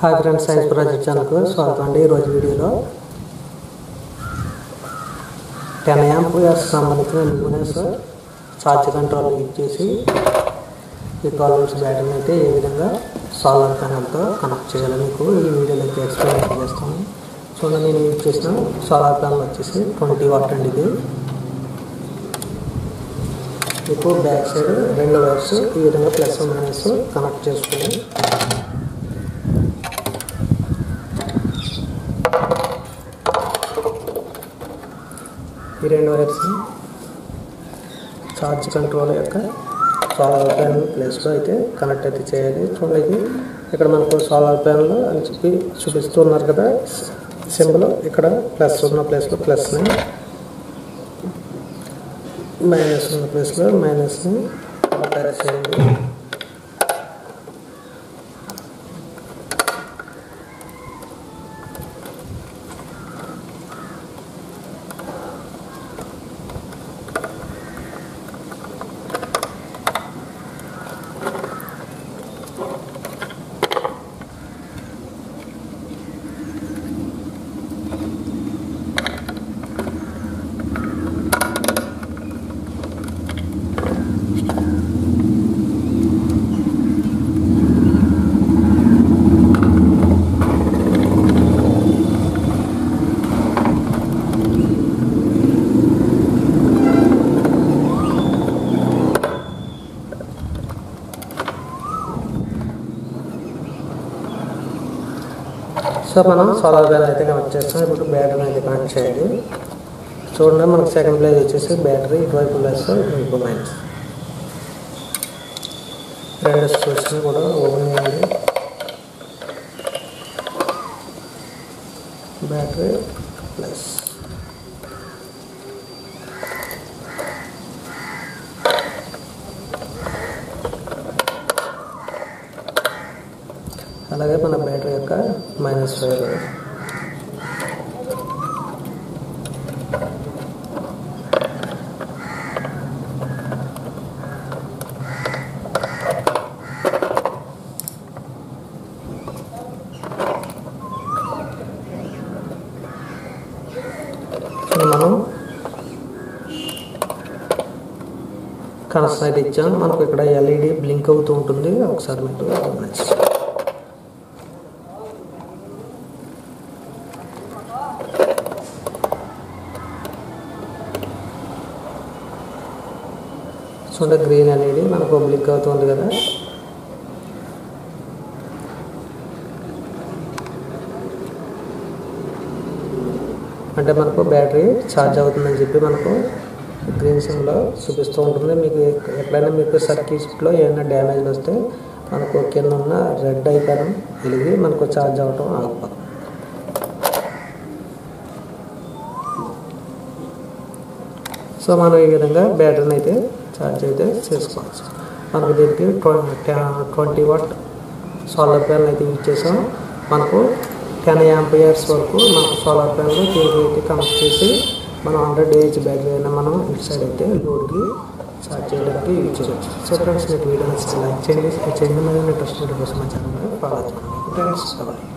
hi friends science project ఛానల్కు స్వాగతం అండి ఈరోజు వీడియోలో టెన్ యాంపియర్స్ సంబంధించిన ల్యూమినస్ ఛార్జ్ కంట్రోల్ యూజ్ చేసి ఈ ట్వెల్వ్ వోల్ట్స్ బ్యాటరీని అయితే ఏ విధంగా సోలార్ ప్యానల్తో కనెక్ట్ చేయాలో మీకు ఈ వీడియోలో అయితే ఎక్స్ప్లెయిన్ చేస్తాను చూడండి నేను యూజ్ చేసిన సోలార్ ప్యానల్ వచ్చేసి ట్వంటీ వాట్ అండి ఇది మీకు బ్యాక్ సైడ్ రెండు వైర్స్ ఈ విధంగా ప్లస్ మైనస్ కనెక్ట్ చేసుకుని ఈ రెండు వైర్స్ ఛార్జ్ కంట్రోల్ యొక్క సోలార్ ప్యానల్ ప్లేస్లో అయితే కనెక్ట్ అయితే చేయాలి చూడండి ఇక్కడ మనకు సోలార్ ప్యానల్ అని చెప్పి చూపిస్తున్నారు కదా సింబల్ ఇక్కడ ప్లస్ ఉన్న ప్లేస్లో ప్లస్ని మైనస్ ఉన్న ప్లేస్లో మైనస్ని కంపేర్ చేయండి సో మనం సోలార్ ప్యానల్ అయితే కనెక్ట్ చేస్తాం ఇప్పుడు బ్యాటరీ అయితే కనెక్ట్ చేయాలి చూడండి మనకు సెకండ్ ప్లేస్ వచ్చేసి బ్యాటరీ ఇటువైపు ప్లస్ ఇటువైపు మైనస్ రెండు స్విచ్ని కూడా ఓపెన్ చేయాలి బ్యాటరీ ప్లస్ అలాగే మన బ్యాటరీ యొక్క మైనస్ వైర్ మనం కనెక్షన్ అయితే ఇచ్చాం మనకు ఇక్కడ ఎల్ఈడి బ్లింక్ అవుతూ ఉంటుంది ఒకసారి మీరు గమనించండి చూడండి గ్రీన్ అనేది మనకు బ్లిక్ అవుతుంది కదా అంటే మనకు బ్యాటరీ ఛార్జ్ అవుతుందని చెప్పి మనకు గ్రీన్ సిమ్లో చూపిస్తూ ఉంటుంది మీకు ఎక్కడైనా మీకు సర్క్యూట్లో ఏమైనా డ్యామేజ్ వస్తే మనకు కింద ఉన్న రెడ్ ఐకాన్ వెలిగి మనకు ఛార్జ్ అవ్వటం ఆగిపోతుంది సో మనం ఈ విధంగా బ్యాటరీని అయితే ఛార్జ్ అయితే చేసుకోవచ్చు మనకు దీనికి ట్వంటీ వాట్ సోలార్ ప్యానల్ అయితే యూజ్ చేసాం మనకు టెన్ యాంపియర్స్ వరకు మనకు సోలార్ ప్యానల్ దీనికి అయితే కనెక్ట్ చేసి మనం హండ్రెడ్ ఏహెచ్ బ్యాటరీ అయినా మనం ఇటు సైడ్ అయితే లోడ్కి ఛార్జ్ చేయడానికి యూజ్ చేయవచ్చు సో ఫ్రెండ్స్ మీకు వీడియో నచ్చితే లైక్ చేయండి షేర్ చేయండి మరియు ఇంట్రెస్ట్ కోసం మా ఛానల్ ఫాలో అవుతున్నాను ఫ్రెండ్స్